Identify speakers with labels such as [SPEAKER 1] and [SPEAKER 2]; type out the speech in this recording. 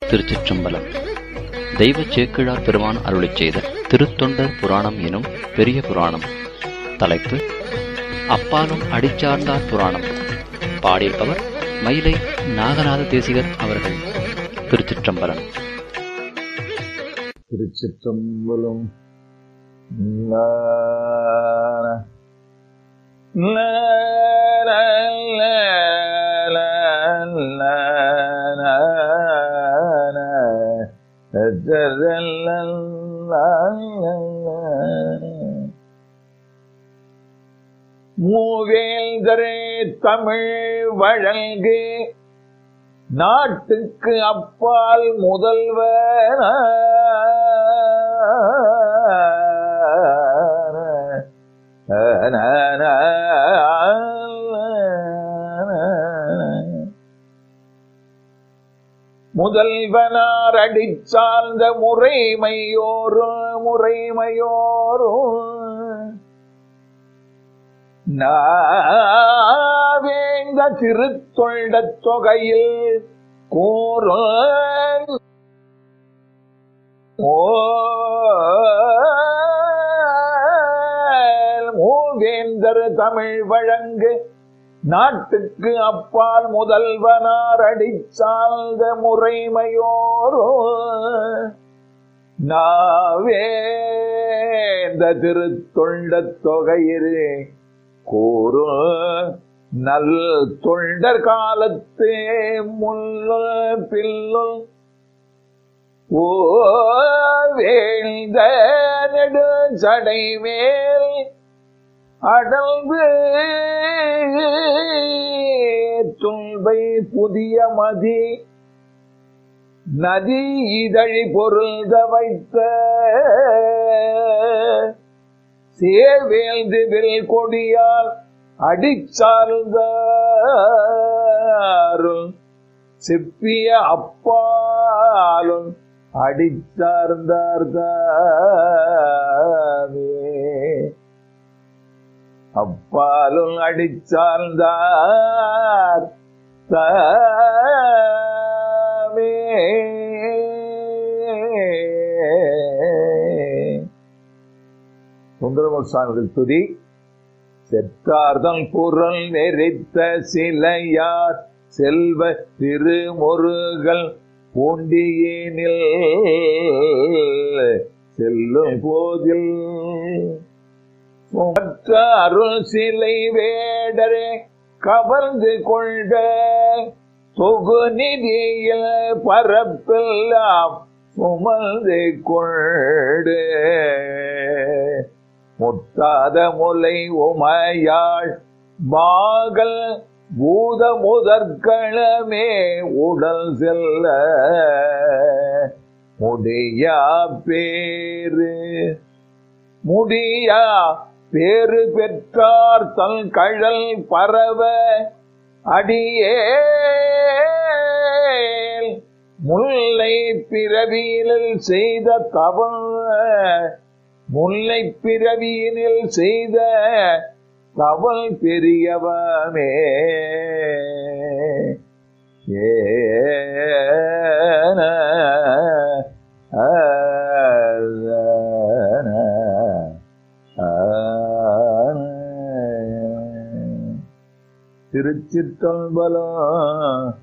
[SPEAKER 1] திருச்சிற்றம்பலம் தெய்வ சேக்கிழார் பெருமான் அருளிச் செய்த திருத்தொண்டர் புராணம் எனும் பெரிய புராணம் தலைப்பு அப்பாலும் அடிச்சார்ந்தார் புராணம் பாடியிருப்பவர் மயிலை நாகநாத தேசிகர் அவர்கள் திருச்சிற்றம்பலம்
[SPEAKER 2] திருச்சிற்றம்பலம் மூவேந்தரே தமிழ் வழங்கு நாட்டுக்கு அப்பால் முதல்வர் முதல்வனார் அடிச்சார்ந்த முறைமையோரும் முறைமையோரும் நாவேந்த திருத்தொண்ட தொகையில் கூறும் மூவேந்தர் தமிழ் வழங்கு நாட்டுக்கு அப்பால் முதல்வனார் அடிச்சார்ந்த முறைமையோரோ நாவேந்த திருத்தொண்ட தொகையிலே கூறு நல் தொண்டர் காலத்தே முள்ளு பில்லு ஓ வேழ்ந்த நெடு சடை மேல் அடல்வு துன்பை புதிய மதி நதி இதழி பொருள்த வைத்த சேவேல்து வில் கொடியால் அடிச்சார்ந்தாரும் செப்பிய அப்பாலும் அடிச்சார்ந்தார்தாவே அப்பாலும் அடிச்சார்ந்தார் தாமே சுந்தரமூர் சுவாமிகள் துதி செற்றார்தம் பொருள் நெறித்த சிலையார் செல்வ திருமுருகல் பூண்டியேனில் செல்லும் போதில் மற்ற அருள் சிலை வேடரே கவர்ந்து கொண்ட தொகு நிதியில் பரப்பெல்லாம் சுமந்து கொண்டு முத்தாத முலை உமையாள் பாகல் பூத முதற்களமே உடல் செல்ல முடியா பேரு முடியா பேரு பெற்றார் தன் கழல் பரவ அடியே முல்லை பிறவியில் செய்த தவம் முல்லை பிறவியினில் செய்த தவல் பெரியவமே ஏன திருச்சிற்றம்பலம்